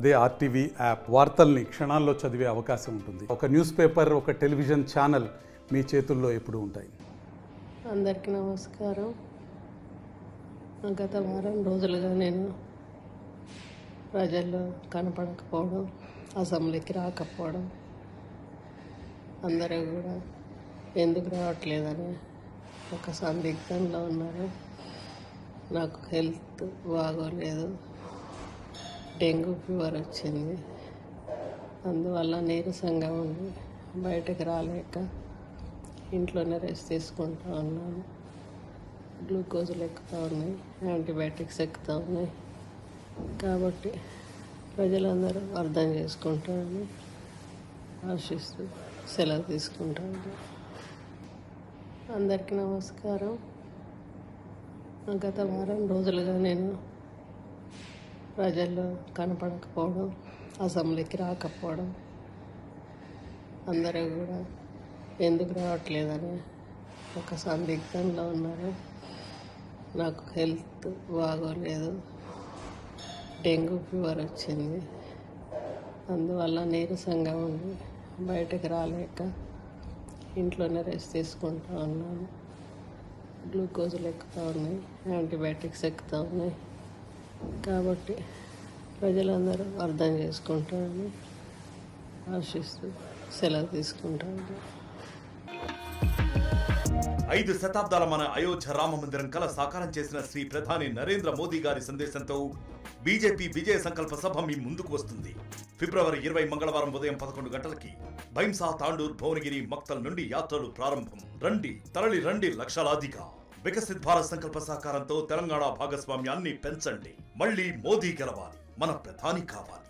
అదే RTV app వార్తల్ని క్షణాల్లో చదివే అవకాశం ఉంటుంది ఒక న్యూస్ పేపర్ ఒక టెలివిజన్ ఛానల్ మీ చేతుల్లో ఎప్పుడూ ఉంటాయి అందరికీ నమస్కారం గత వారం రోజులుగా నేను ప్రజల్లో కనపడకపోవడం అసెంబ్లీకి రాకపోవడం అందరూ కూడా ఎందుకు రావట్లేదని ఒక సందిగ్ధంలో ఉన్నారు నాకు హెల్త్ బాగోలేదు డెంగ్యూ ఫీవర్ వచ్చింది అందువల్ల నీరసంగా ఉంది బయటకు రాలేక ఇంట్లోనే రెస్ట్ తీసుకుంటా ఉన్నాను గ్లూకోజులు ఎక్కుతూ ఉన్నాయి యాంటీబయాటిక్స్ ఎక్కుతూ ఉన్నాయి కాబట్టి ప్రజలందరూ అర్థం చేసుకుంటారని ఆశిస్తూ సెలవు తీసుకుంటాను అందరికీ నమస్కారం గత వారం రోజులుగా నేను ప్రజల్లో కనపడకపోవడం అసెంబ్లీకి రాకపోవడం అందరూ కూడా ఎందుకు రావట్లేదని ఒక సందిగ్ధంలో ఉన్నారు నాకు హెల్త్ బాగోలేదు డెంగ్యూ ఫీవర్ వచ్చింది అందువల్ల నీరసంగా ఉంది బయటకు రాలేక ఇంట్లోనే రెస్ట్ తీసుకుంటా ఉన్నాను గ్లూకోజులు ఎక్కుతూ ఉన్నాయి యాంటీబయాటిక్స్ ఎక్కుతూ ఉన్నాయి కాబట్టి ప్రజలందరూ అర్థం చేసుకుంటారని ఆశిస్తూ సెలవు తీసుకుంటాను ఐదు శతాబ్దాల మన అయోధ్య రామ మందిరం కల సాకారం చేసిన శ్రీ ప్రధాని నరేంద్ర మోదీ గారి సందేశంతో బీజేపీ విజయ సంకల్ప సభ మీ ముందుకు వస్తుంది ఫిబ్రవరి ఇరవై మంగళవారం ఉదయం పదకొండు గంటలకి భైంసా తాండూర్ భువనగిరి మక్తల్ నుండి యాత్రలు ప్రారంభం రండి తరలి రండి లక్షలాదిగా వికసిత్ భారత్ సంకల్ప సాకారంతో తెలంగాణ భాగస్వామ్యాన్ని పెంచండి మళ్ళీ మోదీ గెలవాలి మన ప్రధాని కావాలి